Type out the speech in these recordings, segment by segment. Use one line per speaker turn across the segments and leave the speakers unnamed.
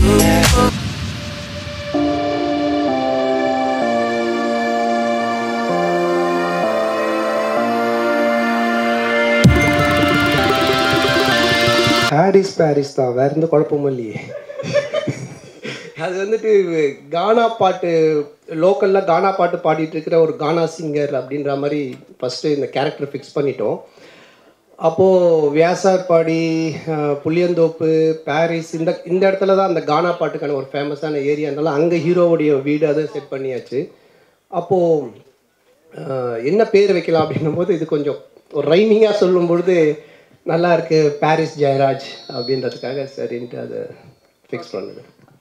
Paris Paris தான் வேற எந்த குழப்பமும் இல்லையே அது வந்துட்டு கானா பாட்டு லோக்கலில் கானா பாட்டு பாடிட்டு இருக்கிற ஒரு கானா சிங்கர் அப்படின்ற மாதிரி ஃபஸ்ட்டு இந்த கேரக்டர் ஃபிக்ஸ் பண்ணிட்டோம் அப்போது வியாசார்பாடி அஹ், புளியந்தோப்பு பாரிஸ் இந்த இந்த இடத்துல தான் அந்த கானா பாட்டுக்கான ஒரு ஃபேமஸான ஏரியா இருந்தாலும் அங்கே ஹீரோவுடைய வீடு அதை செட் பண்ணியாச்சு அப்போது ஆஹ் என்ன பேர் வைக்கலாம் அப்படின்னும் போது இது கொஞ்சம் ஒரு ரைமிங்காக சொல்லும் பொழுது நல்லா இருக்கு பாரிஸ் ஜெயராஜ் அப்படின்றதுக்காக சரின்ட்டு அதை ஃபிக்ஸ் பண்ணுது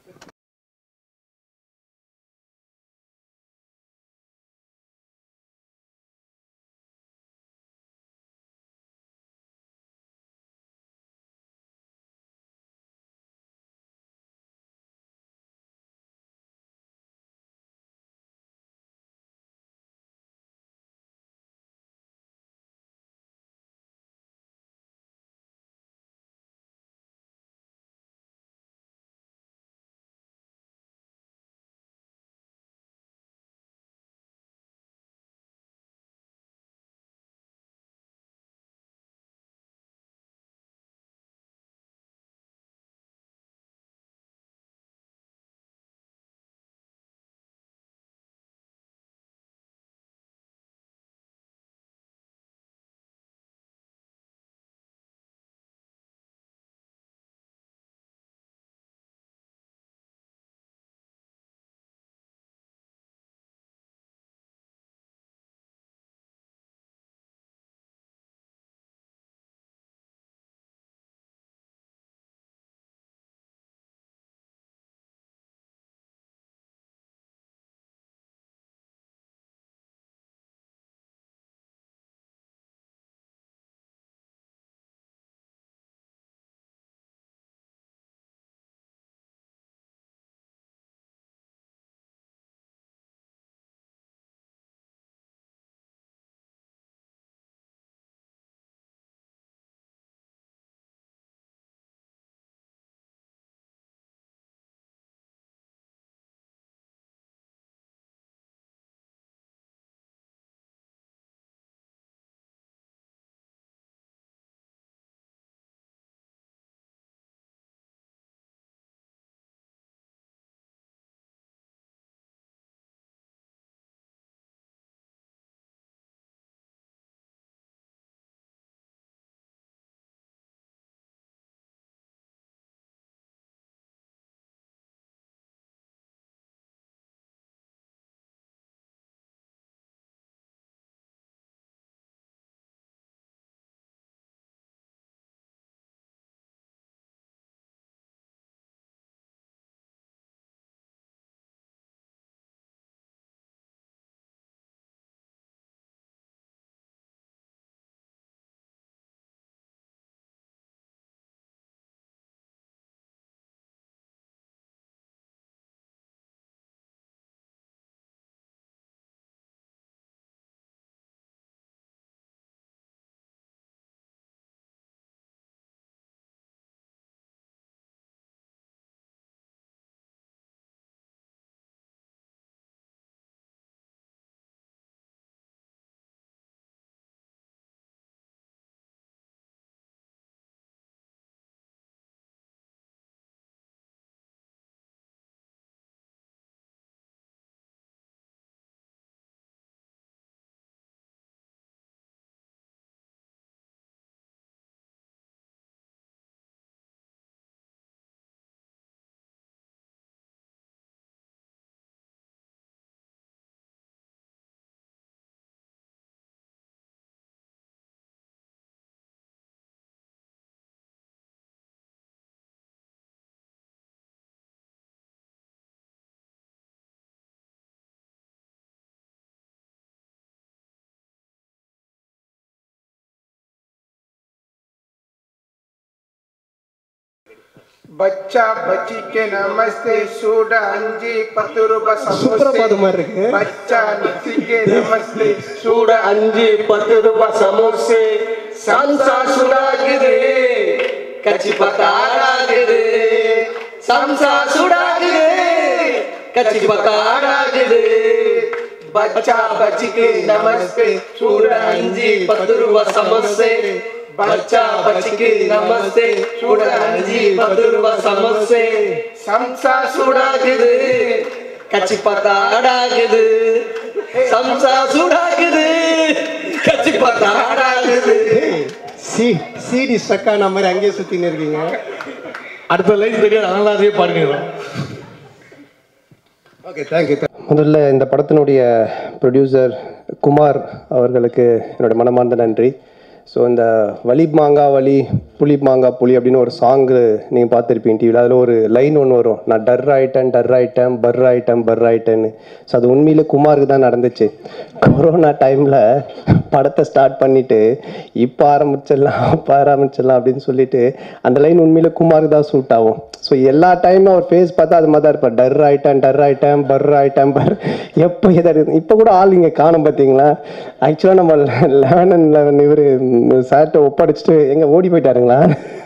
बच्चा बच्ची के नमस्ते सूडा अंजी पतुरु
சுப்ரபாதம் மாதிரி இருக்கு
बच्चा निची के नमस्ते
சூட அஞ்சு பத்து ரூபாய் சமோசே சான்சா சுடாகுது கச்சி பத்தாராகுது சம்சா சுடாகுது கச்சி பக்கா ஆடாகுது
बच्चा बच्ची के
நமஸ்தே சூட அஞ்சு பத்து ரூபா சமோசே பச்சா பச்சிக்கு நமஸ்தே சூட அஞ்சு பத்து ரூபா சமோசே
समसा
சூடாகுது கச்சி பக்கா ஆடாகுது சம்சா சூடாகுது கச்சி பக்கா ஆடாகுது
சி சிடி ஸ்ட்ரக் ஆன மாதிரி அங்கேயே சுற்றின்னு இருக்கீங்க
அடுத்த லைன் தெரியாது அதனால அதே பாடிக்கிறோம்
ஓகே தேங்க்யூ முதல்ல இந்த படத்தினுடைய ப்ரொடியூசர் குமார் அவர்களுக்கு என்னோட மனமார்ந்த நன்றி ஸோ இந்த வலி மாங்கா வலி புளி மாங்கா புளி அப்படின்னு ஒரு சாங்கு நீங்கள் பார்த்துருப்பீங்க டிவியில் அதில் ஒரு லைன் ஒன்று வரும் நான் டர் ஆயிட்டேன் டர் ஆயிட்டேன் பர் ஆயிட்டேன் பர் ஆயிட்டேன்னு ஸோ அது உண்மையிலே குமாருக்கு தான் நடந்துச்சு கொரோனா டைமில் படத்தை ஸ்டார்ட் பண்ணிட்டு இப்போ ஆரம்பிச்சிடலாம் இப்போ ஆரம்பிச்சிடலாம் அப்படின்னு சொல்லிட்டு அந்த லைன் உண்மையிலே குமாருக்கு தான் சூட் ஆகும் ஸோ எல்லா டைமும் அவர் ஃபேஸ் பார்த்தா அது மாதிரி தான் இருப்பார் டர் ஆயிட்டேன் டர் ஆயிட்டேன் பர் ஆயிட்டேன் பர் எப்போ எதாவது இப்போ கூட ஆள் இங்கே காணும் பார்த்தீங்களா ஆக்சுவலாக நம்ம லெவன் அண்ட் லெவன் இவர் சார்ட்ட ஒப்படைச்சிட்டு எங்கே ஓடி போயிட்டாருங்களா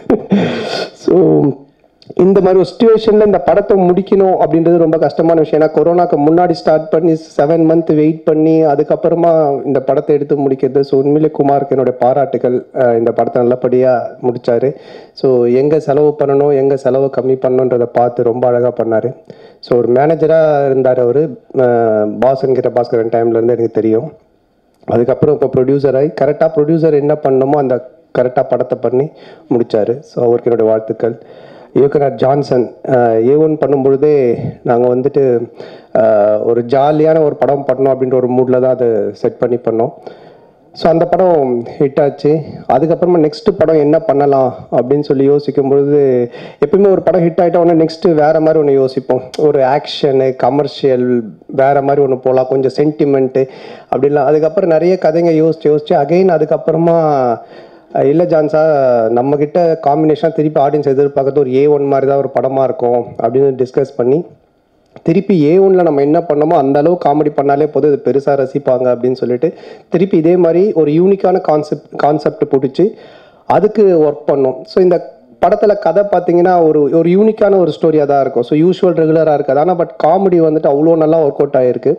ஸோ இந்த மாதிரி ஒரு சுச்சுவேஷனில் இந்த படத்தை முடிக்கணும் அப்படின்றது ரொம்ப கஷ்டமான விஷயம் ஏன்னா கொரோனாக்கு முன்னாடி ஸ்டார்ட் பண்ணி செவன் மந்த் வெயிட் பண்ணி அதுக்கப்புறமா இந்த படத்தை எடுத்து முடிக்கிறது ஸோ உண்மையிலே குமாருக்கு என்னுடைய பாராட்டுகள் அஹ் இந்த படத்தை நல்லபடியாக முடிச்சாரு ஸோ எங்கே செலவு பண்ணணும் எங்கே செலவு கம்மி பண்ணணுன்றதை பார்த்து ரொம்ப அழகாக பண்ணார் ஸோ ஒரு மேனேஜராக இருந்தார் அவர் பாஸ்ங்கிற பாஸ்கரன் டைம்லேருந்து எனக்கு தெரியும் அதுக்கப்புறம் இப்போ ப்ரொடியூசர் ஆகி கரெக்டாக ப்ரொடியூசர் என்ன பண்ணணுமோ அந்த கரெக்டாக படத்தை பண்ணி முடிச்சாரு ஸோ அவருக்கு என்னுடைய வாழ்த்துக்கள் இயக்குனர் ஜான்சன் ஏ ஒன் பண்ணும்பொழுதே நாங்கள் வந்துட்டு அஹ், ஒரு ஜாலியான ஒரு படம் பண்ணோம் அப்படின்ற ஒரு மூடில் தான் அதை செட் பண்ணி பண்ணோம் ஸோ அந்த படம் ஹிட் ஆச்சு அதுக்கப்புறமா நெக்ஸ்ட் படம் என்ன பண்ணலாம் அப்படின்னு சொல்லி யோசிக்கும் பொழுது எப்பயுமே ஒரு படம் ஹிட் ஆகிட்ட உடனே நெக்ஸ்ட்டு வேறு மாதிரி ஒன்று யோசிப்போம் ஒரு ஆக்ஷனு கமர்ஷியல் வேறு மாதிரி ஒன்று போகலாம் கொஞ்சம் சென்டிமெண்ட்டு அப்படிலாம் அதுக்கப்புறம் நிறைய கதைங்க யோசிச்சு யோசிச்சு அகைன் அதுக்கப்புறமா அஹ், இல்லை ஜான்சா நம்மக்கிட்ட காம்பினேஷனாக திருப்பி ஆடியன்ஸ் எதிர்பார்க்கறது ஒரு ஏ ஒன் மாதிரி தான் ஒரு படமாக இருக்கும் அப்படின்னு டிஸ்கஸ் பண்ணி திருப்பி ஏ ஒன்ல நம்ம என்ன பண்ணோமோ அந்த அளவு காமெடி பண்ணாலே போதும் இது பெருசாக ரசிப்பாங்க அப்படின்னு சொல்லிட்டு திருப்பி இதே மாதிரி ஒரு யூனிக்கான கான்செப்ட் கான்செப்ட் பிடிச்சி அதுக்கு ஒர்க் பண்ணோம் ஸோ இந்த படத்தில் கதை பார்த்தீங்கன்னா ஒரு ஒரு யூனிக்கான ஒரு ஸ்டோரியாக தான் இருக்கும் ஸோ யூஸ்வல் ரெகுலராக இருக்காது ஆனால் பட் காமெடி வந்துட்டு அவ்வளோ நல்லா ஒர்க் அவுட் ஆகிருக்கு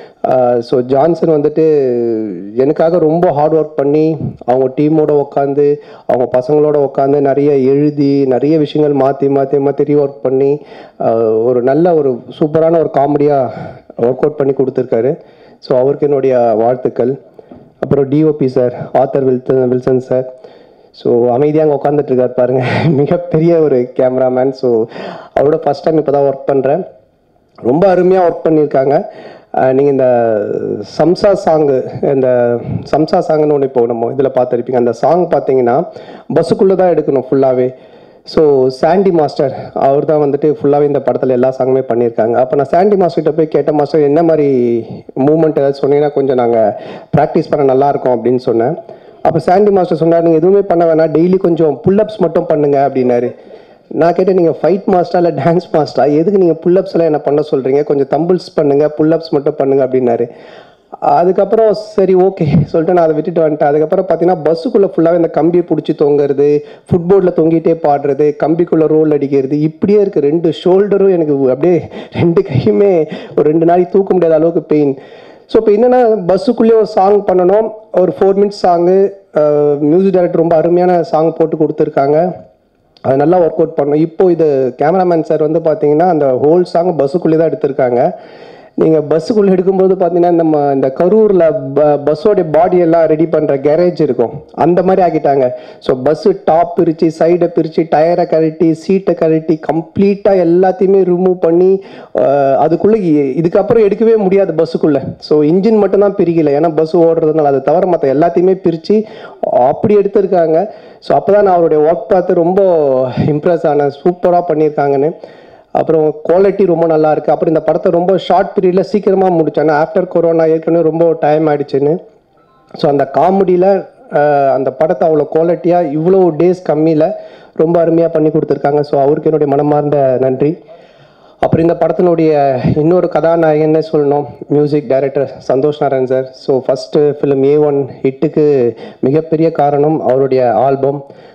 ஸோ ஜான்சன் வந்துட்டு எனக்காக ரொம்ப ஹார்ட் ஒர்க் பண்ணி அவங்க டீமோட உட்காந்து அவங்க பசங்களோட உட்காந்து நிறைய எழுதி நிறைய விஷயங்கள் மாற்றி மாற்றி மாற்றி ரீஒர்க் பண்ணி ஆஹ் ஒரு நல்ல ஒரு சூப்பரான ஒரு காமெடியாக ஒர்க் அவுட் பண்ணி கொடுத்துருக்காரு ஸோ அவருக்கு என்னுடைய வாழ்த்துக்கள் அப்புறம் DOP sir Arthur Wilson Wilson sir so அமைதியாக அங்கே உட்காந்துட்டு இருக்கார் பாருங்க மிகப்பெரிய ஒரு கேமராமேன் ஸோ அவரோட ஃபஸ்ட் டைம் இப்போ தான் ஒர்க் பண்ணுறேன் ரொம்ப அருமையாக ஒர்க் பண்ணியிருக்காங்க நீங்கள் இந்த சம்சா சாங்கு இந்த சம்சா சாங்குன்னு ஒன்று இப்போ நம்ம இதில் பார்த்துருப்பீங்க அந்த சாங் பார்த்தீங்கன்னா பஸ்ஸுக்குள்ளே தான் எடுக்கணும் ஃபுல்லாகவே ஸோ சாண்டி மாஸ்டர் அவர் தான் வந்துட்டு ஃபுல்லாகவே இந்த படத்தில் எல்லா சாங்குமே பண்ணியிருக்காங்க அப்போ நான் சாண்டி மாஸ்டர்கிட்ட போய் கேட்ட மாஸ்டர் என்ன மாதிரி மூமெண்ட் ஏதாவது சொன்னீங்கன்னா கொஞ்சம் நாங்கள் ப்ராக்டிஸ் பண்ண நல்லா இருக்கும் அப்படின்னு சொன்னேன் அப்போ சாண்டி மாஸ்டர் சொன்னார் நீங்கள் எதுவுமே பண்ண வேணாம் டெய்லி கொஞ்சம் புல்லப்ஸ் மட்டும் பண்ணுங்க அப்படின்னாரு நான் கேட்டேன் நீங்கள் ஃபைட் மாஸ்டரா இல்லை டான்ஸ் மாஸ்டரா எதுக்கு நீங்கள் புல்லப்ஸ் எல்லாம் என்ன பண்ண சொல்கிறீங்க கொஞ்சம் தம்பிள்ஸ் பண்ணுங்க புல்லப்ஸ் மட்டும் பண்ணுங்க அப்படின்னாரு அதுக்கப்புறம் சரி ஓகே சொல்லிட்டு நான் அதை விட்டுட்டு வந்துட்டேன் அதுக்கப்புறம் பார்த்தீங்கன்னா பஸ்ஸுக்குள்ளே ஃபுல்லாகவே இந்த கம்பியை பிடிச்சி தொங்குறது ஃபுட்போர்டில் தொங்கிட்டே பாடுறது கம்பிக்குள்ளே ரோல் அடிக்கிறது இப்படியே இருக்குது ரெண்டு ஷோல்டரும் எனக்கு அப்படியே ரெண்டு கையுமே ஒரு ரெண்டு நாளைக்கு தூக்க முடியாத அளவுக்கு பெயின் ஸோ இப்போ என்னென்னா பஸ்ஸுக்குள்ளேயே ஒரு சாங் பண்ணணும் ஒரு four minutes song music director ரொம்ப அருமையான சாங் போட்டு கொடுத்துருக்காங்க அது நல்லா ஒர்க் அவுட் பண்ணோம் இப்போ இது கேமராமேன் சார் வந்து பார்த்தீங்கன்னா அந்த ஹோல் சாங் பஸ்ஸுக்குள்ளே தான் எடுத்திருக்காங்க நீங்கள் பஸ்ஸுக்குள்ளே எடுக்கும்போது பார்த்தீங்கன்னா நம்ம இந்த கரூரில் ப பஸ்ஸோடைய பாடி எல்லாம் ரெடி பண்ணுற கேரேஜ் இருக்கும் அந்த மாதிரி ஆக்கிட்டாங்க ஸோ பஸ்ஸு டாப் பிரித்து சைடை பிரித்து டயரை கழட்டி சீட்டை கழட்டி கம்ப்ளீட்டாக எல்லாத்தையுமே ரிமூவ் பண்ணி அஹ், அதுக்குள்ளே இ- இதுக்கப்புறம் எடுக்கவே முடியாது பஸ்ஸுக்குள்ளே ஸோ இன்ஜின் மட்டும்தான் பிரிக்கல ஏன்னா பஸ் ஓடுறதுனால அது தவிர மற்ற எல்லாத்தையுமே பிரித்து அப்படி எடுத்திருக்காங்க ஸோ அப்போ தான் நான் அவருடைய ஒர்க் பார்த்து ரொம்ப இம்ப்ரெஸ் ஆனேன் சூப்பராக பண்ணியிருக்காங்கன்னு அப்புறம் குவாலிட்டி ரொம்ப நல்லா இருக்கு அப்புறம் இந்த படத்தை ரொம்ப ஷார்ட் பீரியடில் சீக்கிரமாக முடித்தேன் ஆஃப்டர் கொரோனா ஏற்கனவே ரொம்ப டைம் ஆயிடுச்சுன்னு ஸோ அந்த காமெடியில் அந்த படத்தை அவ்வளோ குவாலிட்டியாக இவ்வளோ டேஸ் கம்மியில் ரொம்ப அருமையாக பண்ணி கொடுத்துருக்காங்க ஸோ அவருக்கு என்னுடைய மனமார்ந்த நன்றி அப்புறம் இந்த படத்தினுடைய இன்னொரு கதாநாயகன்னே சொல்லணும் music director Santhosh Narayan sir so first film A one ஹிட்டுக்கு மிகப்பெரிய காரணம் அவருடைய ஆல்பம்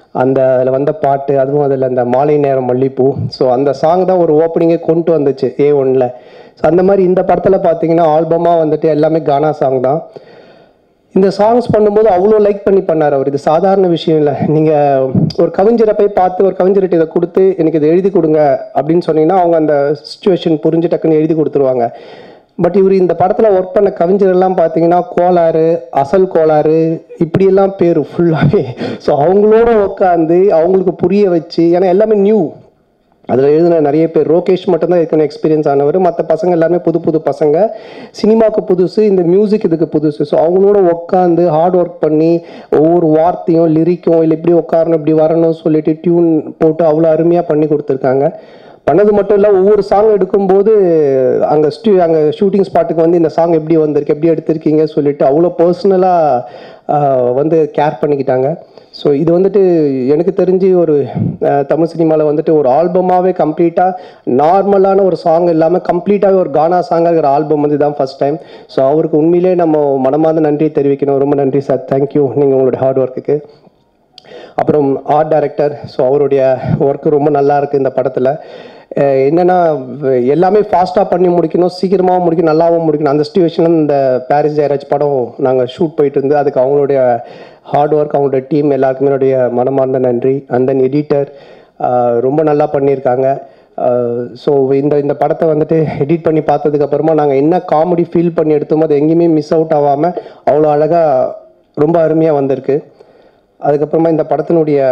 அந்த அதில் வந்த பாட்டு அதுவும் அதில் அந்த மாலை நேரம் மல்லிப்பூ ஸோ அந்த சாங் தான் ஒரு ஓப்பனிங்கே கொண்டு வந்துச்சு ஏ ஒன்ல ஸோ அந்த மாதிரி இந்த படத்தில் பார்த்தீங்கன்னா ஆல்பமாக வந்துட்டு எல்லாமே கானா சாங் தான் இந்த சாங்ஸ் பண்ணும்போது அவ்வளோ லைக் பண்ணி பண்ணார் அவர் இது சாதாரண விஷயம் இல்லை நீங்கள் ஒரு கவிஞரை போய் பார்த்து ஒரு கவிஞர்கிட்ட இதை கொடுத்து எனக்கு இதை எழுதி கொடுங்க அப்படின்னு சொன்னீங்கன்னா அவங்க அந்த சுச்சுவேஷன் புரிஞ்சு டக்குன்னு எழுதி கொடுத்துருவாங்க பட் இவர் இந்த படத்தில் ஒர்க் பண்ண கவிஞரெல்லாம் பார்த்தீங்கன்னா கோளாறு அசல் கோளாறு இப்படியெல்லாம் பேர் ஃபுல்லாகவே ஸோ அவங்களோட உட்காந்து அவங்களுக்கு புரிய வச்சு ஏன்னா எல்லாமே நியூ அதில் எழுதின நிறைய பேர் ரோகேஷ் மட்டும்தான் ஏற்கனவே எக்ஸ்பீரியன்ஸ் ஆனவர் மற்ற பசங்க எல்லாமே புது புது பசங்க சினிமாவுக்கு புதுசு இந்த மியூசிக் இதுக்கு புதுசு ஸோ அவங்களோட உட்காந்து ஹார்ட் ஒர்க் பண்ணி ஒவ்வொரு வார்த்தையும் லிரிக்கும் இல்லை இப்படி உட்காரணும் இப்படி வரணும்னு சொல்லிட்டு டியூன் போட்டு அவ்வளோ அருமையாக பண்ணி கொடுத்துருக்காங்க பண்ணது மட்டும் இல்லை ஒவ்வொரு சாங் எடுக்கும்போது அங்கே ஸ்டூ அங்கே ஷூட்டிங் ஸ்பாட்டுக்கு வந்து இந்த சாங் எப்படி வந்திருக்கு எப்படி எடுத்திருக்கீங்க சொல்லிட்டு அவ்வளோ பர்சனலாக வந்து கேர் பண்ணிக்கிட்டாங்க ஸோ இது வந்துட்டு எனக்கு தெரிஞ்சு ஒரு அஹ், தமிழ் சினிமாவில் வந்துட்டு ஒரு ஆல்பமாகவே கம்ப்ளீட்டாக நார்மலான ஒரு சாங் இல்லாமல் கம்ப்ளீட்டாகவே ஒரு கானா சாங்காக இருக்கிற ஆல்பம் வந்து தான் ஃபர்ஸ்ட் டைம் ஸோ அவருக்கு உண்மையிலே நம்ம மனமார்ந்த நன்றி தெரிவிக்கணும் ரொம்ப நன்றி சார் தேங்க்யூ நீங்கள் உங்களுடைய ஹார்ட் ஒர்க்குக்கு அப்புறம் ஆர்ட் டைரக்டர் ஸோ அவருடைய ஒர்க்கு ரொம்ப நல்லா இருக்கு இந்த படத்தில் என்னன்னா வ- எல்லாமே ஃபாஸ்ட்டாக பண்ணி முடிக்கணும் சீக்கிரமாகவும் முடிக்கணும் நல்லாவும் முடிக்கணும் அந்த சுச்சுவேஷனில் இந்த பாரிஸ் ஜெயராஜ் படம் நாங்கள் ஷூட் போயிட்டு இருந்து அதுக்கு அவங்களுடைய ஹார்ட் ஒர்க் அவங்களுடைய டீம் எல்லாருக்குமே என்னுடைய மனமார்ந்த நன்றி அண்ட் தென் எடிட்டர் ரொம்ப நல்லா பண்ணியிருக்காங்க ஸோ இந்த இந்த படத்தை வந்துட்டு எடிட் பண்ணி பார்த்ததுக்கு அப்புறமா நாங்கள் என்ன காமெடி ஃபீல் பண்ணி எடுத்தோமோ அது எங்கேயுமே மிஸ் அவுட் ஆகாமல் அவ்வளோ அழகாக ரொம்ப அருமையாக வந்திருக்கு அதுக்கப்புறமா இந்த படத்தினுடைய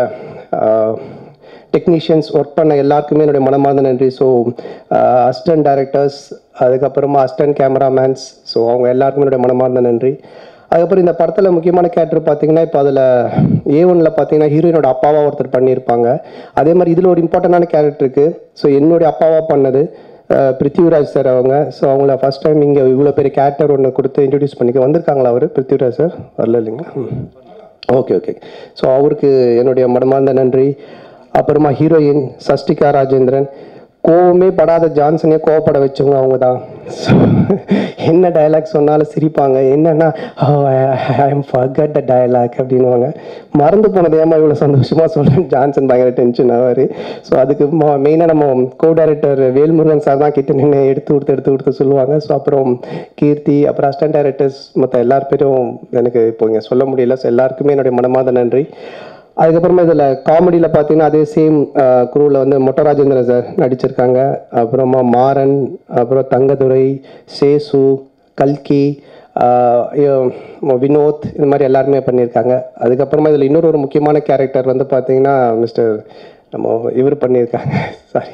டெக்னீஷியன்ஸ் ஒர்க் பண்ண எல்லாருக்குமே என்னுடைய மனமார்ந்த நன்றி ஸோ அசிஸ்டன்ட் டைரக்டர்ஸ் அதுக்கப்புறமா அசிஸ்டன்ட் கேமராமேன்ஸ் ஸோ அவங்க எல்லாருக்குமே என்னுடைய மனமார்ந்த நன்றி அதுக்கப்புறம் இந்த படத்தில் முக்கியமான கேரக்டர் பார்த்தீங்கன்னா இப்போ அதில் ஏ ஒனில் பார்த்தீங்கன்னா ஹீரோயினோட அப்பாவா ஒருத்தர் பண்ணியிருப்பாங்க அதே மாதிரி இதில் ஒரு இம்பார்ட்டண்டான கேரக்டர் இருக்குது ஸோ என்னுடைய அப்பாவா பண்ணது அஹ், பிருத்திவிராஜ் சார் அவங்க ஸோ அவங்கள ஃபர்ஸ்ட் டைம் இங்கே இவ்வளோ பெரிய கேரக்டர் ஒன்று கொடுத்து இன்ட்ரடியூஸ் பண்ணிக்க வந்திருக்காங்களா அவர் பிருத்திவிராஜ் சார் வரல இல்லைங்களா ம். ஓகே ஓகே ஸோ அவருக்கு என்னுடைய மனமார்ந்த நன்றி அப்புறமா ஹீரோயின் சஷ்டிகா ராஜேந்திரன் கோவமே படாத ஜான்சனே கோவப்பட வச்சவங்க அவங்க தான் ஸோ என்ன டயலாக் சொன்னாலும் சிரிப்பாங்க என்னன்னா I am forgot the dialogue அப்படின்னுவாங்க மறந்து போனது ஏமா இவ்வளோ சந்தோஷமாக சொல்கிறேன் ஜான்சன் பயங்கர டென்ஷன் ஆவார் ஸோ அதுக்கு மெயினாக நம்ம கோ டைரக்டர் வேல்முருகன் சார் தான் கிட்ட நின்று எடுத்து கொடுத்து எடுத்து கொடுத்து சொல்லுவாங்க ஸோ அப்புறம் கீர்த்தி அப்புறம் அசிஸ்டன்ட் டைரக்டர்ஸ் மற்ற எல்லார் பேரும் எனக்கு இப்போ இங்கே சொல்ல முடியல ஸோ எல்லாருக்குமே என்னுடைய மனமார்ந்த நன்றி அதுக்கப்புறமா இதில் காமெடியில் பார்த்தீங்கன்னா அதே சேம் குரூவில் வந்து மொட்டராஜேந்திரன் சார் நடிச்சிருக்காங்க அப்புறமா மாறன் அப்புறம் தங்கதுரை சேசு கல்கி ஆஹ் இ- வினோத் இந்த மாதிரி எல்லாருமே பண்ணியிருக்காங்க அதுக்கப்புறமா இதில் இன்னொரு ஒரு முக்கியமான கேரக்டர் வந்து பார்த்தீங்கன்னா மிஸ்டர் நம்ம இவர் பண்ணியிருக்காங்க சாரி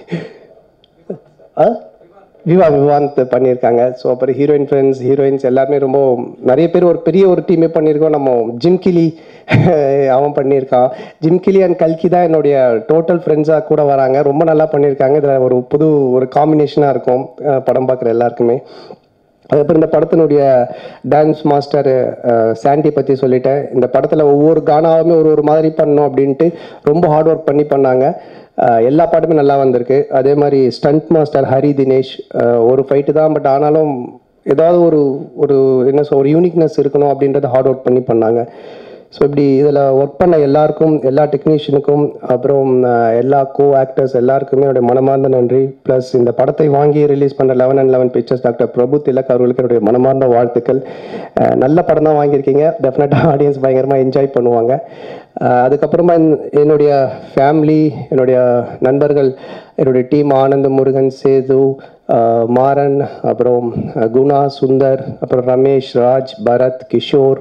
ஆ விவா விவாந்த் பண்ணியிருக்காங்க ஸோ அப்புறம் ஹீரோயின் ஃப்ரெண்ட்ஸ் ஹீரோயின்ஸ் எல்லாருமே ரொம்ப நிறைய பேர் ஒரு பெரிய ஒரு டீமே பண்ணியிருக்கோம் நம்ம ஜிம் கிலி அவன் பண்ணியிருக்கான் ஜிம் கிலி அண்ட் கல்கி தான் என்னுடைய டோட்டல் ஃப்ரெண்ட்ஸாக கூட வராங்க ரொம்ப நல்லா பண்ணியிருக்காங்க இதில் ஒரு புது ஒரு காம்பினேஷனாக இருக்கும் அஹ் படம் பார்க்குற எல்லாருக்குமே அதுக்கப்புறம் இந்த படத்தினுடைய டான்ஸ் மாஸ்டர் சாண்டி பற்றி சொல்லிட்டேன் இந்த படத்தில் ஒவ்வொரு கானாவுமே ஒரு ஒரு மாதிரி பண்ணணும் அப்படின்ட்டு ரொம்ப ஹார்ட் ஒர்க் பண்ணி பண்ணாங்க அஹ் எல்லா பாட்டுமே நல்லா வந்திருக்கு அதே மாதிரி ஸ்டண்ட் மாஸ்டர் ஹரி தினேஷ் அஹ் ஒரு ஃபைட்டு தான் பட் ஆனாலும் ஏதாவது ஒரு ஒரு என்ன சொல் ஒரு யூனிக்னஸ் இருக்கணும் அப்படின்றத ஹார்ட் ஒர்க் பண்ணி பண்ணாங்க ஸோ இப்படி இதில் ஒர்க் பண்ண எல்லாருக்கும் எல்லா டெக்னீஷியனுக்கும் அப்புறம் அஹ், எல்லா கோ ஆக்டர்ஸ் எல்லாருக்குமே என்னுடைய மனமார்ந்த நன்றி ப்ளஸ் இந்த படத்தை வாங்கி ரிலீஸ் பண்ண eleven and eleven pictures doctor Prabhu Thilak அவர்களுக்கு என்னுடைய மனமார்ந்த வாழ்த்துக்கள் அஹ், நல்ல படம் தான் வாங்கியிருக்கீங்க டெஃபினட்டாக ஆடியன்ஸ் பயங்கரமாக என்ஜாய் பண்ணுவாங்க அஹ், அதுக்கப்புறமா என்- என்னுடைய ஃபேமிலி என்னுடைய நண்பர்கள் என்னுடைய டீம் ஆனந்த் முருகன் சேது அஹ், மாறன் அப்புறம் அஹ், குணா சுந்தர் அப்புறம் ரமேஷ் ராஜ் பரத் கிஷோர்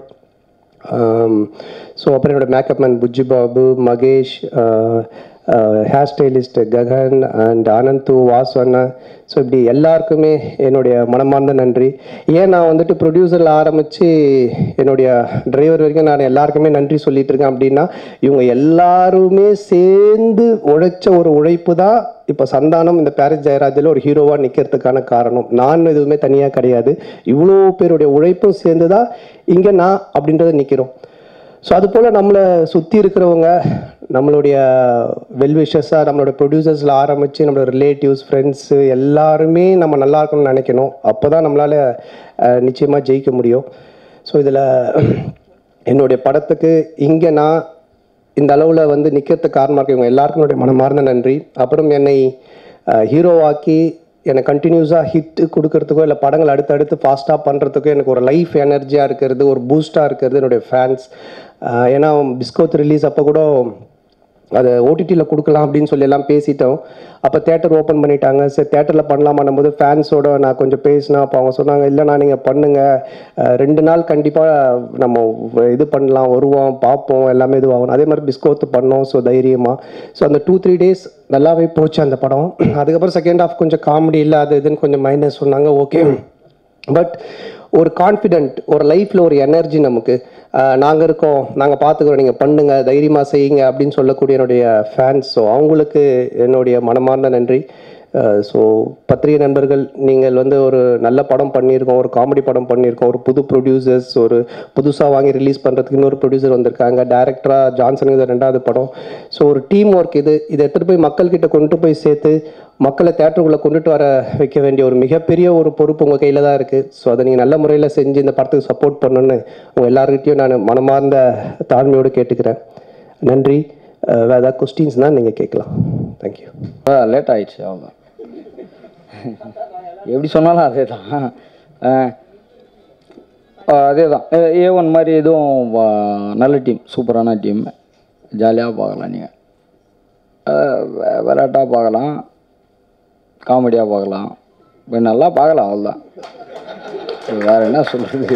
ஸோ அப்புறம் என்னோட makeup man Bujji Babu Mahesh hair stylist Gagan and Ananthu வாசவண்ணா ஸோ இப்படி எல்லாருக்குமே என்னுடைய மனமார்ந்த நன்றி ஏன் நான் வந்துட்டு ப்ரொடியூசரில் ஆரம்பித்து என்னுடைய டிரைவர் வரைக்கும் நான் எல்லாருக்குமே நன்றி சொல்லிட்டு இருக்கேன் அப்படின்னா இவங்க எல்லாருமே சேர்ந்து உழைச்ச ஒரு உழைப்பு தான் இப்போ சந்தானம் இந்த பாரிஸ் ஜெயராஜில் ஒரு ஹீரோவாக நிற்கிறதுக்கான காரணம் நான் எதுவுமே தனியாக கிடையாது இவ்வளோ பேருடைய உழைப்பும் சேர்ந்து தான் இங்கே நான் அப்படின்றத நிற்கிறோம் ஸோ அது போல் நம்மளை சுற்றி இருக்கிறவங்க நம்மளுடைய வெல்விஷஸாக நம்மளோட ப்ரொடியூசர்ஸில் ஆரம்பித்து நம்மளோட ரிலேட்டிவ்ஸ் ஃப்ரெண்ட்ஸு எல்லாருமே நம்ம நல்லா இருக்கணும்னு நினைக்கணும் அப்போ தான் நம்மளால் நிச்சயமாக ஜெயிக்க முடியும் ஸோ இதில் என்னுடைய படத்துக்கு இங்கே நான் இந்த அளவில் வந்து நிற்கிறதுக்கு காரணமாக இருக்கு இவங்க எல்லாருக்கும் என்னுடைய மனமார்ந்த நன்றி அப்புறம் என்னை ஹீரோவாக்கி எனக்கு கண்டினியூஸாக ஹிட் கொடுக்கறதுக்கோ இல்லை படங்கள் அடுத்தடுத்து ஃபாஸ்ட்டாக பண்ணுறதுக்கோ எனக்கு ஒரு லைஃப் எனர்ஜியாக இருக்கிறது ஒரு பூஸ்டாக இருக்கிறது என்னுடைய ஃபேன்ஸ் ஏன்னா பிஸ்கோத் ரிலீஸ் அப்போ கூட அதை ஓடிடியில் கொடுக்கலாம் அப்படின்னு சொல்லி எல்லாம் பேசிட்டோம் அப்போ தேட்டர் ஓப்பன் பண்ணிட்டாங்க சரி தேட்டரில் பண்ணலாமான்னும் போது ஃபேன்ஸோட நான் கொஞ்சம் பேசினேன் அப்போ அவங்க சொன்னாங்க இல்லைண்ணா நீங்கள் பண்ணுங்கள் அஹ் ரெண்டு நாள் கண்டிப்பாக நம்ம இது பண்ணலாம் வருவோம் பார்ப்போம் எல்லாமே இதுவாகும் அதே மாதிரி பிஸ்கோத்து பண்ணோம் ஸோ தைரியமாக ஸோ அந்த டூ த்ரீ டேஸ் நல்லாவே போச்சு அந்த படம் அதுக்கப்புறம் செகண்ட் ஹாஃப் கொஞ்சம் காமெடி இல்லை அது இதுன்னு கொஞ்சம் மைனஸ் சொன்னாங்க ஓகே பட் ஒரு கான்ஃபிடென்ட் ஒரு லைஃப்பில் ஒரு எனர்ஜி நமக்கு நாங்கள் இருக்கோம் நாங்கள் பார்த்துக்குறோம் நீங்கள் பண்ணுங்க தைரியமாக செய்யுங்க அப்படின்னு சொல்லக்கூடிய என்னுடைய ஃபேன்ஸ் ஸோ அவங்களுக்கு என்னுடைய மனமார்ந்த நன்றி ஸோ பத்திரிகை நண்பர்கள் நீங்கள் வந்து ஒரு நல்ல படம் பண்ணியிருக்கோம் ஒரு காமெடி படம் பண்ணியிருக்கோம் ஒரு புது ப்ரொடியூசர்ஸ் ஒரு புதுசாக வாங்கி ரிலீஸ் பண்ணுறதுக்கு இன்னொரு ப்ரொடியூசர் வந்திருக்காங்க டேரக்டராக ஜான்சனுக்கு இது ரெண்டாவது படம் ஸோ ஒரு டீம் ஒர்க் இது இதை எடுத்துகிட்டு போய் மக்கள்கிட்ட கொண்டு போய் சேர்த்து மக்களை தேட்டருக்குள்ளே கொண்டுட்டு வர வைக்க வேண்டிய ஒரு மிகப்பெரிய ஒரு பொறுப்பு உங்கள் கையில் தான் இருக்குது ஸோ அதை நீங்கள் நல்ல முறையில் செஞ்சு இந்த படத்துக்கு சப்போர்ட் பண்ணணுன்னு உங்கள் எல்லாருக்கிட்டையும் நான் மனமார்ந்த தாழ்மையோடு கேட்டுக்கிறேன் நன்றி அஹ் வேறு ஏதாவது கொஸ்டின்ஸ்னால் நீங்கள் கேட்கலாம் தேங்க்யூ
லேட் ஆயிடுச்சு அவங்க எப்படி சொன்னாலும் அதே தான் அதே தான் ஏ ஒன் மாதிரி எதுவும் வ- நல்ல டீம் சூப்பரான டீம் ஜாலியாக பார்க்கலாம் நீங்கள் விளையாட்டாக பார்க்கலாம் காமெடியாக பார்க்கலாம் இப்ப நல்லா பார்க்கலாம் அவ்வளோதான் வேறு என்ன சொல்கிறது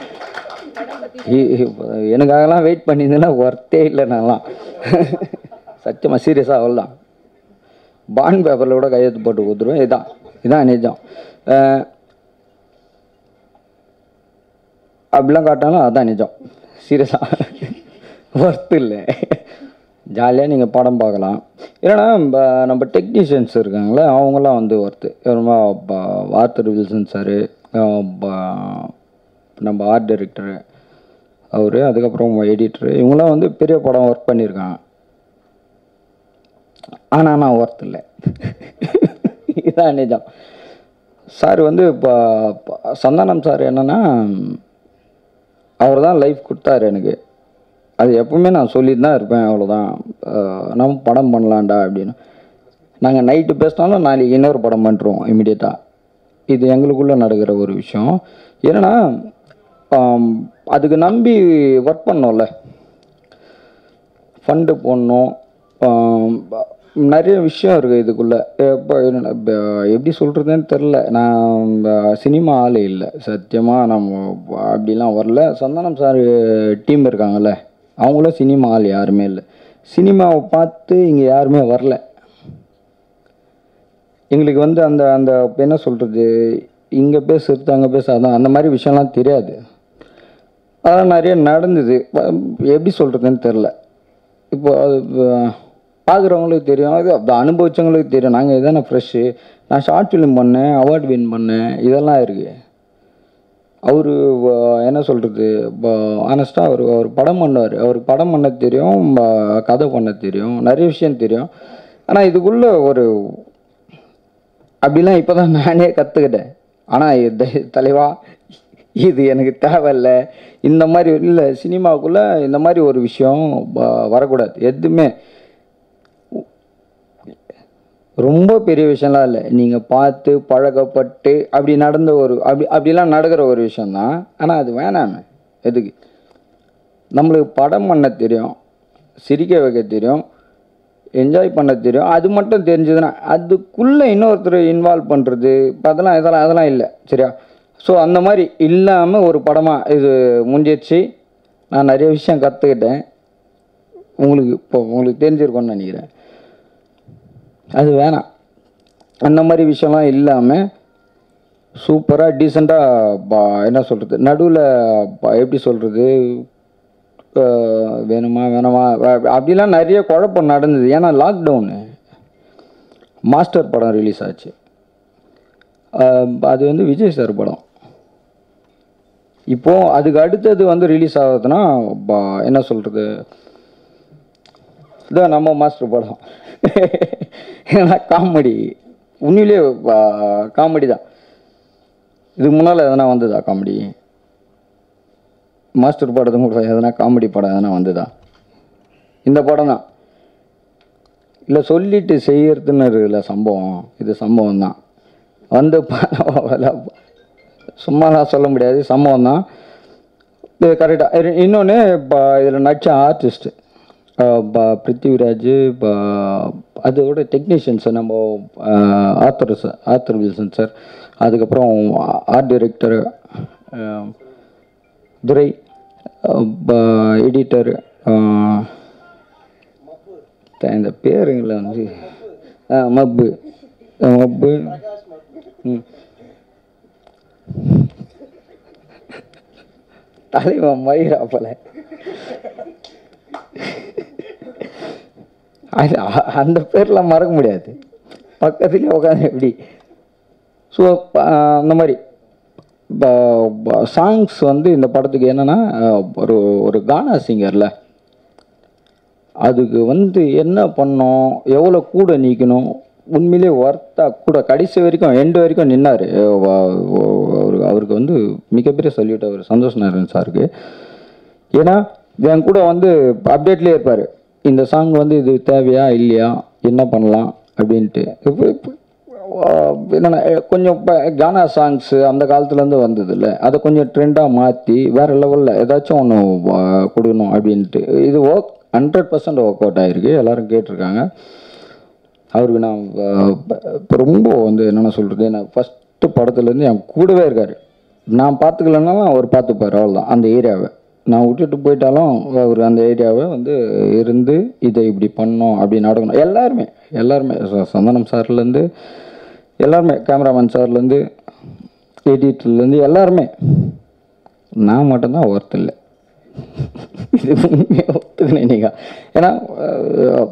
எனக்காகலாம் வெயிட் பண்ணியிருந்தேன்னா ஒர்த்தே இல்லை நான்லாம் சத்தியமாக சீரியஸாக அவ்வளோதான் பாண்ட் பேப்பரில் கூட கையெழுத்து போட்டு கொடுத்துருவேன் இதான் இதான் நிஜம் அஹ் அப்படிலாம் காட்டினாலும் அதான் நிஜம் சீரியஸாக ஒர்த்து இல்லை ஜாலியாக நீங்கள் படம் பார்க்கலாம் ஏன்னா நம்ம நம்ம டெக்னீஷியன்ஸ் இருக்காங்களே அவங்களாம் வந்து ஒர்த்து வார்த்தர் வில்சன் சார் நம்ம ஆர்ட் டைரக்டரு அவர் அதுக்கப்புறம் எடிட்டரு இவங்களாம் வந்து பெரிய படம் ஒர்க் பண்ணியிருக்காங்க ஆனால் நான் ஒர்த் இல்லை இதான் நிஜம் சார் வந்து இப்போ சந்தானம் சார் என்னன்னா அவர் தான் லைஃப் கொடுத்தாரு எனக்கு அது எப்பவுமே நான் சொல்லிட்டு தான் இருப்பேன் அவ்வளோதான் அஹ் நம்ம படம் பண்ணலாம்டா அப்படின்னு நாங்கள் நைட்டு பேசினாலும் நாளைக்கு இன்னொரு படம் பண்ணுறோம் இமிடியேட்டாக இது எங்களுக்குள்ளே நடக்கிற ஒரு விஷயம் ஏன்னா ஆம், அதுக்கு நம்பி ஒர்க் பண்ணோம்ல ஃபண்டு போடணும் ஆம், நிறைய விஷயம் இருக்குது இதுக்குள்ளே எப்போ என்ன- இப்ப எப்படி சொல்கிறதுன்னு தெரில நான் சினிமா ஆள் இல்லை சத்தியமாக நம்ம அப்படிலாம் வரல சந்தானம் சார் டீம் இருக்காங்கல்ல அவங்களும் சினிமா ஆள் யாருமே இல்லை சினிமாவை பார்த்து இங்கே யாருமே வரல எங்களுக்கு வந்து அந்த அந்த என்ன சொல்கிறது இங்கே பேசுறது அங்கே பேச அதான் அந்த மாதிரி விஷயம்லாம் தெரியாது அதெல்லாம் நிறைய நடந்தது ப- எப்படி சொல்கிறதுன்னு தெரில இப்போ அது பார்க்குறவங்களுக்கு தெரியும் அது அப்படி அனுபவிச்சவங்களுக்கு தெரியும் நாங்கள் இதானே ஃப்ரெஷ்ஷு நான் ஷார்ட் ஃபிலிம் பண்ணேன் அவார்ட் வின் பண்ணேன் இதெல்லாம் இருக்குது அவர் என்ன சொல்கிறது ஆனஸ்ட்டாக அவர் அவர் படம் பண்ணுவார் அவருக்கு படம் பண்ண தெரியும் ப- கதை பண்ண தெரியும் நிறைய விஷயம் தெரியும் ஆனால் இதுக்குள்ளே ஒரு அப்படிலாம் இப்போ தான் நானே கற்றுக்கிட்டேன் ஆனால் இது தலைவா இது எனக்கு தேவையில்ல இந்த மாதிரி இல்லை சினிமாவுக்குள்ளே இந்த மாதிரி ஒரு விஷயம் வ- வரக்கூடாது எதுவுமே ரொம்ப பெரிய விஷயம்லாம் இல்லை நீங்கள் பார்த்து பழக்கப்பட்டு அப்படி நடந்த ஒரு அப்படி அப்படிலாம் நடக்கிற ஒரு விஷயந்தான் ஆனால் அது வேணாமே எதுக்கு நம்மளுக்கு படம் பண்ண தெரியும் சிரிக்க வைக்க தெரியும் என்ஜாய் பண்ண தெரியும் அது மட்டும் தெரிஞ்சதுன்னா அதுக்குள்ளே இன்னொருத்தர் இன்வால்வ் பண்ணுறது அதெல்லாம் இதெல்லாம் அதெல்லாம் இல்லை சரியா ஸோ அந்த மாதிரி இல்லாமல் ஒரு படமாக இது முடிஞ்சிருச்சு நான் நிறைய விஷயம் கற்றுக்கிட்டேன் உங்களுக்கு இப்போ உங்களுக்கு தெரிஞ்சிருக்கும்னு நினைக்கிறேன் அது வேணாம் அந்த மாதிரி விஷயம்லாம் இல்லாமல் சூப்பராக டீசெண்டாக என்ன சொல்கிறது நடுவில் எப்படி சொல்கிறது வேணுமா வேணாமா அ- அப்படிலாம் நிறைய குழப்பம் நடந்தது ஏன்னா லாக்டவுனு மாஸ்டர் படம் ரிலீஸ் ஆச்சு அஹ் அது வந்து விஜய் சார் படம் இப்போ அதுக்கு அடுத்தது வந்து ரிலீஸ் ஆகுதுன்னா ப- என்ன சொல்கிறது இதான் நம்ம மாஸ்டர் படம் ஏன்னா காமெடி உண்மையிலே காமெடி தான் இதுக்கு முன்னால் எதனா வந்ததா காமெடி மாஸ்டர் படத்தும் கூட எதனா காமெடி படம் எதனா வந்ததா இந்த படம் தான் இல்லை சொல்லிட்டு செய்யறதுன்னு இருக்குல்ல சம்பவம் இது சம்பவம் தான் வந்து ப- சும்மாலாம் சொல்ல முடியாது சம்பவம் தான் இது கரெக்டாக இன்னொன்று இப்போ இதில் நடித்த ஆர்டிஸ்ட்டு பிருத்திவிராஜ் ப- அதோட டெக்னீஷியன்ஸ் நம்ம Arthur sir Arthur Wilson sir அதுக்கப்புறம் ஆர்ட் டைரக்டர் துரை எடிட்டர் இந்த பேருங்களை வந்து ஆ, மப்பு ஆ, மப்பு ம் தலைவன் மயிராப்பல அது அ- அந்த பேர்லாம் மறக்க முடியாது பக்கத்துலேயே உட்காந்து எப்படி ஸோ அந்த மாதிரி சாங்ஸ் வந்து இந்த படத்துக்கு என்னென்னா ஒரு ஒரு கானா சிங்கர்ல அதுக்கு வந்து என்ன பண்ணோம் எவ்வளோ கூட நிற்கணும் உண்மையிலே ஒர்த்தா கூட கடைசி வரைக்கும் எண்டு வரைக்கும் நின்னார் அவருக்கு அவருக்கு வந்து மிகப்பெரிய சல்யூட் அவர் சந்தோஷ் நாராயண் சாருக்கு ஏன்னா என் கூட வந்து அப்டேட்லேயே இருப்பார் இந்த சாங் வந்து இது தேவையா இல்லையா என்ன பண்ணலாம் அப்படின்ட்டு இப்போ இப்போ, ஆஹ், என்னன்னா அஹ், கொஞ்சம் இப்போ கானா சாங்ஸு அந்த காலத்துலேருந்து வந்தது இல்லை அதை கொஞ்சம் ட்ரெண்டாக மாற்றி வேறு லெவலில் ஏதாச்சும் ஒன்று கொடுக்கணும் அப்படின்ட்டு இது work hundred percent work out ஆகிருக்கு எல்லாரும் கேட்டிருக்காங்க அவருக்கு நான் இப்போ ரொம்ப வந்து என்னென்ன சொல்கிறது நான் ஃபஸ்ட்டு படத்துலேருந்து என் கூடவே இருக்கார் நான் பார்த்துக்கலனாலும் அவர் பார்த்துப்பார் அவ்வளோதான் அந்த ஏரியாவை நான் விட்டுட்டு போயிட்டாலும் அவர் அந்த ஏரியாவை வந்து இருந்து இதை இப்படி பண்ணோம் அப்படி நடக்கணும் எல்லாருமே எல்லாருமே ச- சந்தனம் சார்லேருந்து எல்லாருமே கேமராமேன் சார்லேருந்து எடிட்டர்லேருந்து எல்லாருமே நான் மட்டும்தான் ஒர்த் இல்லை இது உண்மையாக ஒத்துக்கணும் நீங்கள் ஏன்னா அஹ்,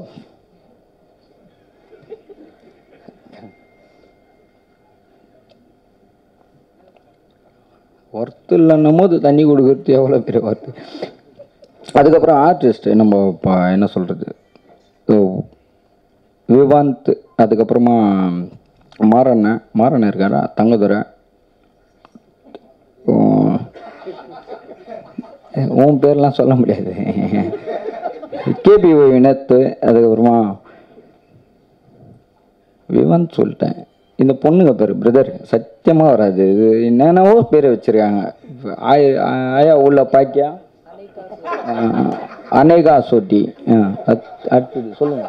ஒர்த்து இல்லைன்னும் போது தண்ணி கொடுக்கறது எவ்வளோ பெரிய ஒர்த்து அதுக்கப்புறம் ஆர்டிஸ்ட் நம்ம இப்போ என்ன சொல்கிறது விவாந்த் அதுக்கப்புறமா மாறண்ணன் மாறண்ணன் இருக்காரா தங்கதுரை உம், உன் பேர்லாம் சொல்ல முடியாது கேபி வினத்து அதுக்கப்புறமா விவாந்த் சொல்லிட்டேன் இந்த பொண்ணுங்க பேர் பிரதர் சத்தியமாக வராது இது என்னென்னவோ பேர் வச்சுருக்காங்க ஆய ஆயா உள்ள பாக்கியா ஆஹ், அனேகா சோட்டி ஆ, அத்- அடுத்தது சொல்லுங்க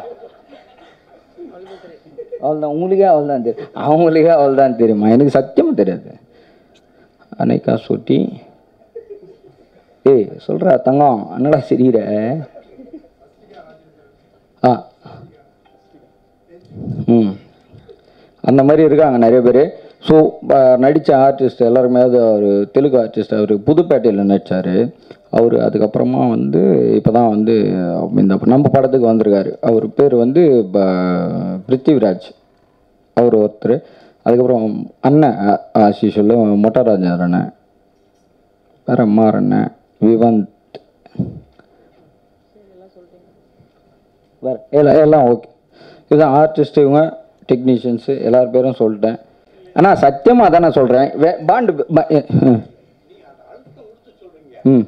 அவள்தான் உங்களுக்கே அவள் தான் தெரியும் அவங்களுக்கே அவள் தான் தெரியுமா எனக்கு சத்தியமாக தெரியாது அனேகா சோட்டி ஏய் சொல்கிறா தங்கம் என்னடா சிரிக்கிற ஆ ம் அந்த மாதிரி இருக்காங்க நிறைய பேர் ஸோ நடித்த ஆர்டிஸ்ட் எல்லாருமே அது அவர் தெலுங்கு ஆர்டிஸ்ட் அவர் புதுப்பேட்டையில் நடித்தார் அவர் அதுக்கப்புறமா வந்து இப்போ தான் வந்து இந்த நம்ம படத்துக்கு வந்திருக்காரு அவர் பேர் வந்து ப- பிருத்திவிராஜ் அவர் ஒருத்தர் அதுக்கப்புறம் அண்ணன் ஆசிஷுல மொட்டராஜர் அண்ணன் வேற அம்மார் அண்ணன் விவந்த் வேற எல்லாம் எல்லாம் ஓகே இதுதான் ஆர்டிஸ்ட் இவங்க டெக்னீஷியன்ஸு எல்லார் பேரும் சொல்லிட்டேன் ஆனால் சத்தியமாக தான் நான் சொல்கிறேன் வே பாண்டு ப- எ- ம். ம்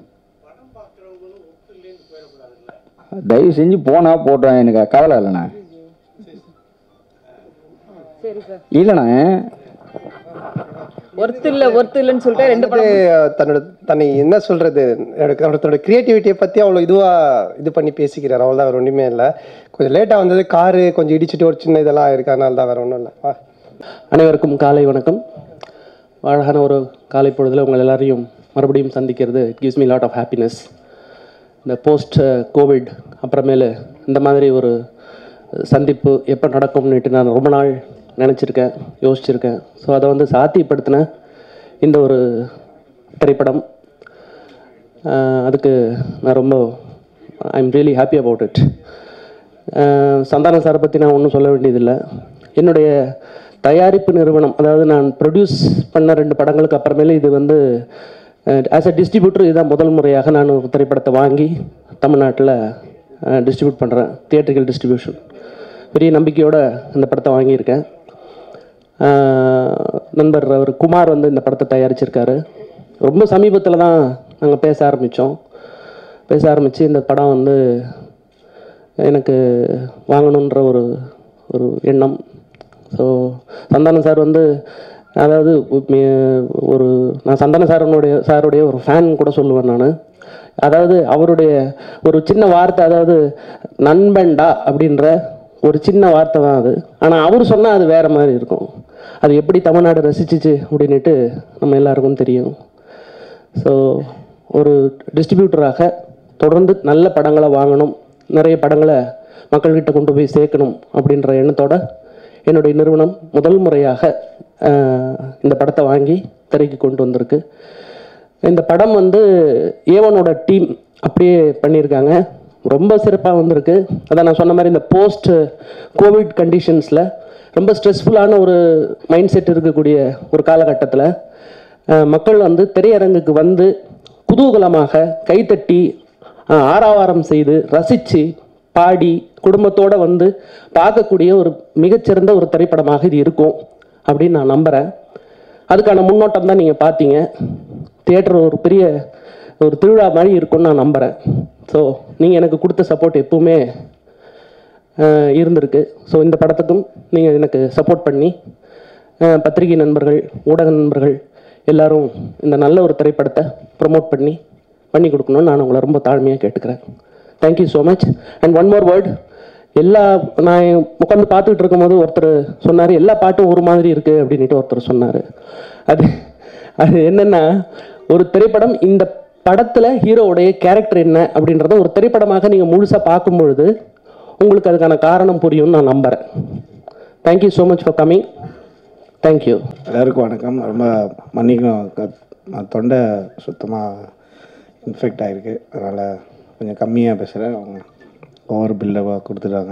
தயவு செஞ்சு போனா போட்டோம் எனக்கு கவலை இல்லைண்ணா இல்லைண்ணா
ஒர்த்து இல்ல ஒர்த்து இல்லைன்னு சொல்லிட்டு ரெண்டு படம்
வந்து தன்னோட தன்னை என்ன சொல்றது எனக்கு அவரோட தன்னோட கிரியேட்டிவிட்டியை பத்தி அவ்வளோ இதுவா இது பண்ணி பேசிக்கிறார் அவ்வளோதான் வேற ஒன்றுமே இல்லை கொஞ்சம் லேட்டாக வந்தது காரு கொஞ்சம் இடிச்சிட்டு ஒரு சின்ன இதெல்லாம் இருக்கு அதனால தான் வேற ஒன்றும் இல்லை வா
அனைவருக்கும் காலை வணக்கம் அழகான ஒரு காலை பொழுதில் உங்கள் எல்லாரையும் மறுபடியும் சந்திக்கிறது it gives me lot of happiness இந்த போஸ்ட் கோவிட் அப்புறமேலு இந்த மாதிரி ஒரு சந்திப்பு எப்போ நடக்கும்னுட்டு நான் ரொம்ப நாள் நினச்சிருக்கேன் யோசிச்சிருக்கேன் ஸோ அதை வந்து சாத்தியப்படுத்தின இந்த ஒரு திரைப்படம் ஆஹ் அதுக்கு நான் ரொம்ப I am really happy about it Santhanam சாரை பற்றி நான் ஒன்றும் சொல்ல வேண்டியதில்லை என்னுடைய தயாரிப்பு நிறுவனம் அதாவது நான் ப்ரொடியூஸ் பண்ண ரெண்டு படங்களுக்கு அப்புறமேல இது வந்து ஆஸ் அ டிஸ்ட்ரிபியூட்டர் இதுதான் முதல் முறையாக நான் ஒரு திரைப்படத்தை வாங்கி தமிழ்நாட்டில் டிஸ்ட்ரிபியூட் பண்ணுறேன் தியேட்டரிக்கல் டிஸ்ட்ரிபியூஷன் பெரிய நம்பிக்கையோட இந்த படத்தை வாங்கியிருக்கேன் ஆஹ் நண்பர் அவர் குமார் வந்து இந்த படத்தை தயாரிச்சிருக்காரு ரொம்ப சமீபத்தில் தான் நாங்கள் பேச ஆரம்பித்தோம் பேச ஆரம்பித்து இந்த படம் வந்து எனக்கு வாங்கணுன்ற ஒரு ஒரு எண்ணம் ஸோ சந்தானம் சார் வந்து அதாவது உம், ஒரு நான் சந்தான சாரனுடைய சாருடைய ஒரு ஃபேன் கூட சொல்லுவேன் நான் அதாவது அவருடைய ஒரு சின்ன வார்த்தை அதாவது நண்பன்டா அப்படின்ற ஒரு சின்ன வார்த்தை தான் அது ஆனால் அவர் சொன்னால் அது வேற மாதிரி இருக்கும் அது எப்படி தமிழ்நாடு ரசிச்சிச்சு அப்படின்ட்டு நம்ம எல்லாருக்கும் தெரியும் ஸோ ஒரு டிஸ்ட்ரிபியூட்டராக தொடர்ந்து நல்ல படங்களை வாங்கணும் நிறைய படங்களை மக்கள்கிட்ட கொண்டு போய் சேர்க்கணும் அப்படின்ற எண்ணத்தோட என்னுடைய நிறுவனம் முதல் முறையாக ஆஹ், இந்த படத்தை வாங்கி திரைக்கு கொண்டு வந்திருக்கு இந்த படம் வந்து ஏவனோட டீம் அப்படியே பண்ணியிருக்காங்க ரொம்ப சிறப்பாக வந்திருக்கு அதான் நான் சொன்ன மாதிரி இந்த போஸ்ட் கோவிட் கண்டிஷன்ஸில் ரொம்ப ஸ்ட்ரெஸ்ஃபுல்லான ஒரு மைண்ட் செட் இருக்கக்கூடிய ஒரு காலகட்டத்தில் அஹ், மக்கள் வந்து திரையரங்குக்கு வந்து குதூகலமாக கைத்தட்டி அஹ், ஆரவாரம் செய்து ரசித்து பாடி குடும்பத்தோடு வந்து பார்க்கக்கூடிய ஒரு மிகச்சிறந்த ஒரு திரைப்படமாக இது இருக்கும் அப்படின்னு நான் நம்புகிறேன் அதுக்கான முன்னோட்டம் தான் நீங்கள் பார்த்தீங்க தியேட்டர் ஒரு பெரிய ஒரு திருவிழா மாதிரி இருக்கும்னு நான் நம்புகிறேன் ஸோ நீங்கள் எனக்கு கொடுத்த சப்போர்ட் எப்பவுமே அஹ், இருந்திருக்கு ஸோ இந்த படத்துக்கும் நீங்கள் எனக்கு சப்போர்ட் பண்ணி அஹ், பத்திரிகை நண்பர்கள் ஊடக நண்பர்கள் எல்லாரும் இந்த நல்ல ஒரு திரைப்படத்தை ப்ரமோட் பண்ணி பண்ணி கொடுக்கணும்னு நான் உங்களை ரொம்ப தாழ்மையாக கேட்டுக்கிறேன் thank you so much and one more word எல்லா நான் உட்காந்து பார்த்துக்கிட்டு இருக்கும்போது ஒருத்தர் சொன்னார் எல்லா பாட்டும் ஒரு மாதிரி இருக்குது அப்படின்ட்டு ஒருத்தர் சொன்னார் அது அது என்னென்னா ஒரு திரைப்படம் இந்த படத்தில் ஹீரோவுடைய கேரக்டர் என்ன அப்படின்றத ஒரு திரைப்படமாக நீங்கள் முழுசாக பார்க்கும் பொழுது உங்களுக்கு அதுக்கான காரணம் புரியும்னு நான் நம்புகிறேன் thank you so much for coming thank you
எல்லாருக்கும் வணக்கம் ரொம்ப மன்னிக்கணும் க- நான் தொண்டை சுத்தமாக இன்ஃபெக்ட் ஆகிருக்கு அதனால் கொஞ்சம் கம்மியாக பேசுகிறேன் அவங்க ஓவர் பில்லவாக கொடுத்துட்டாங்க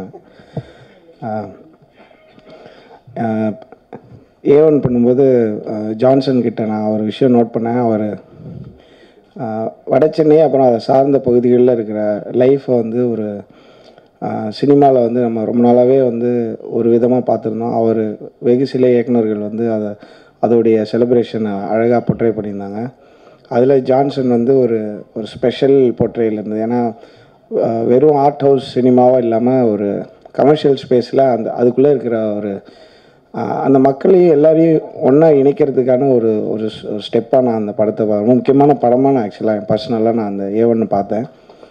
ஏ ஒன் பண்ணும்போது ஆஹ், ஜான்சன் கிட்ட நான் ஒரு விஷயம் நோட் பண்ணேன் அவர் வட சென்னை அப்புறம் அதை சார்ந்த பகுதிகளில் இருக்கிற லைஃப்பை வந்து ஒரு சினிமாவில் வந்து நம்ம ரொம்ப நாளாகவே வந்து ஒரு விதமாக பார்த்துருந்தோம் அவர் வெகு சில இயக்குனர்கள் வந்து அதை அதோடைய செலிப்ரேஷனை அழகாக பொட்ரே பண்ணியிருந்தாங்க அதில் ஜான்சன் வந்து ஒரு ஒரு ஸ்பெஷல் பொட்ரேயில் இருந்தது ஏன்னா ஆஹ் வெறும் ஆர்ட் ஹவுஸ் சினிமாவாக இல்லாமல் ஒரு கமர்ஷியல் ஸ்பேஸில் அந்த அதுக்குள்ளே இருக்கிற ஒரு ஆஹ் அந்த மக்களையும் எல்லாரையும் ஒன்றா இணைக்கிறதுக்கான ஒரு ஒரு ஸ்டெப்பாக நான் அந்த படத்தை பா- ரொம்ப முக்கியமான படமாக நான் ஆக்சுவலாக பர்சனலாக நான் அந்த ஏவன்னு பார்த்தேன்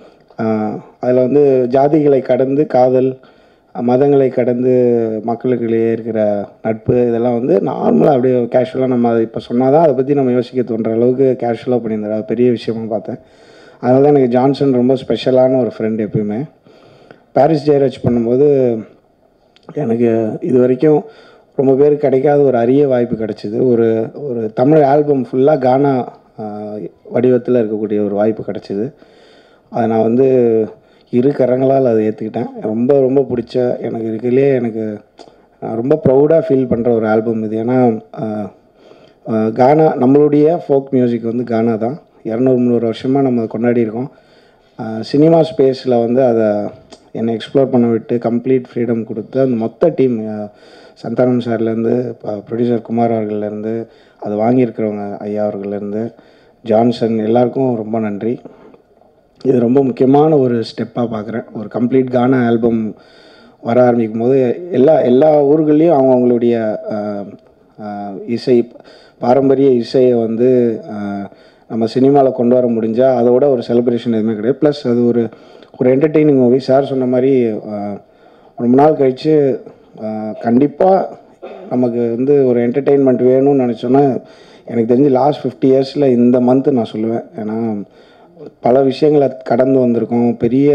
அதில் வந்து ஜாதிகளை கடந்து காதல் மதங்களை கடந்து மக்களுக்குள்ளேயே இருக்கிற நட்பு இதெல்லாம் வந்து நார்மலாக அப்படியே கேஷுவலாக நம்ம அதை இப்போ சொன்னால் தான் அதை பற்றி நம்ம யோசிக்க தோன்ற அளவுக்கு கேஷுவலாக பண்ணியிருந்தாரு அது பெரிய விஷயமா பார்த்தேன் அதனால தான் எனக்கு ஜான்சன் ரொம்ப ஸ்பெஷலான ஒரு ஃப்ரெண்ட் எப்பயுமே பாரிஸ் ஜெயராஜ் பண்ணும்போது எனக்கு இது வரைக்கும் ரொம்ப பேருக்கு கிடைக்காத ஒரு அரிய வாய்ப்பு கிடைச்சிது ஒரு ஒரு தமிழ் ஆல்பம் ஃபுல்லாக கானா வடிவத்தில் இருக்கக்கூடிய ஒரு வாய்ப்பு கிடைச்சிது அதை நான் வந்து இரு கரங்களால் அதை ஏற்றுக்கிட்டேன் ரொம்ப ரொம்ப பிடிச்ச எனக்கு இருக்கிறதுலே எனக்கு நான் ரொம்ப ப்ரௌடாக ஃபீல் பண்ணுற ஒரு ஆல்பம் இது ஏன்னா ஆஹ், ஆஹ், கானா நம்மளுடைய ஃபோக் மியூசிக் வந்து கானா தான் இரநூறு முந்நூறு வருஷமாக நம்ம அதை கொண்டாடி இருக்கோம் சினிமா ஸ்பேஸில் வந்து அதை என்னை எக்ஸ்ப்ளோர் பண்ண விட்டு கம்ப்ளீட் ஃப்ரீடம் கொடுத்து அந்த மொத்த டீம் சந்தானம் சார்லேருந்து ப்ரொடியூசர் குமார் அவர்கள்லேருந்து அது வாங்கியிருக்கிறவங்க ஐயா அவர்கள்லேருந்து ஜான்சன் எல்லாருக்கும் ரொம்ப நன்றி இது ரொம்ப முக்கியமான ஒரு ஸ்டெப்பாக பார்க்குறேன் ஒரு கம்ப்ளீட் கானா ஆல்பம் வர ஆரம்பிக்கும் போது எல்லா எல்லா ஊர்கள்லேயும் அவங்கவுங்களுடைய ஆஹ், ஆஹ், இசை பாரம்பரிய இசையை வந்து ஆஹ், நம்ம சினிமாவில் கொண்டு வர முடிஞ்சால் அதோட ஒரு செலிப்ரேஷன் எதுவுமே கிடையாது ப்ளஸ் அது ஒரு ஒரு என்டர்டெய்னிங் மூவி சார் சொன்ன மாதிரி ஆஹ், ரொம்ப நாள் கழித்து கண்டிப்பாக நமக்கு வந்து ஒரு என்டர்டெயின்மெண்ட் வேணும்னு நினச்சோன்னா எனக்கு தெரிஞ்சு லாஸ்ட் ஃபிஃப்டி இயர்ஸில் இந்த மந்த்து நான் சொல்லுவேன் ஏன்னா பல விஷயங்களை கடந்து வந்திருக்கோம் பெரிய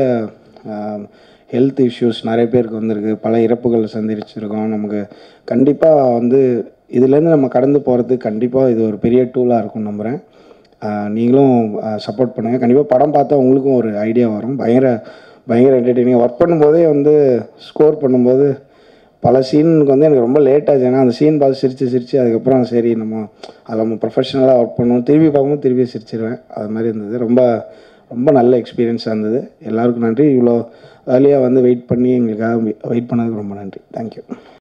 ஹெல்த் இஷ்யூஸ் நிறைய பேருக்கு வந்திருக்கு பல இறப்புகள் சந்திச்சிருக்கோம் நமக்கு கண்டிப்பாக வந்து இதுலேருந்து நம்ம கடந்து போகிறதுக்கு கண்டிப்பாக இது ஒரு பெரிய டூலாக இருக்கும் நம்புகிறேன் ஆஹ் நீங்களும் சப்போர்ட் பண்ணுங்கள் கண்டிப்பாக படம் பார்த்தா உங்களுக்கும் ஒரு ஐடியா வரும் பயங்கர பயங்கர என்டர்டெய்னிங் ஒர்க் பண்ணும்போதே வந்து ஸ்கோர் பண்ணும்போது பல சீனுக்கு வந்து எனக்கு ரொம்ப லேட் ஆச்சு ஏன்னா அந்த சீன் பார்த்து சிரித்து சிரித்து அதுக்கப்புறம் சரி நம்ம அதில் நம்ம ப்ரொஃபஷனலாக ஒர்க் பண்ணணும் திருப்பி பார்க்கும்போது திருப்பி சிரிச்சிருவேன் அது மாதிரி இருந்தது ரொம்ப ரொம்ப நல்ல எக்ஸ்பீரியன்ஸாக இருந்தது எல்லாருக்கும் நன்றி இவ்வளோ ஏர்லியாக வந்து வெயிட் பண்ணி எங்களுக்காக வெயிட் பண்ணதுக்கு ரொம்ப நன்றி தேங்க்யூ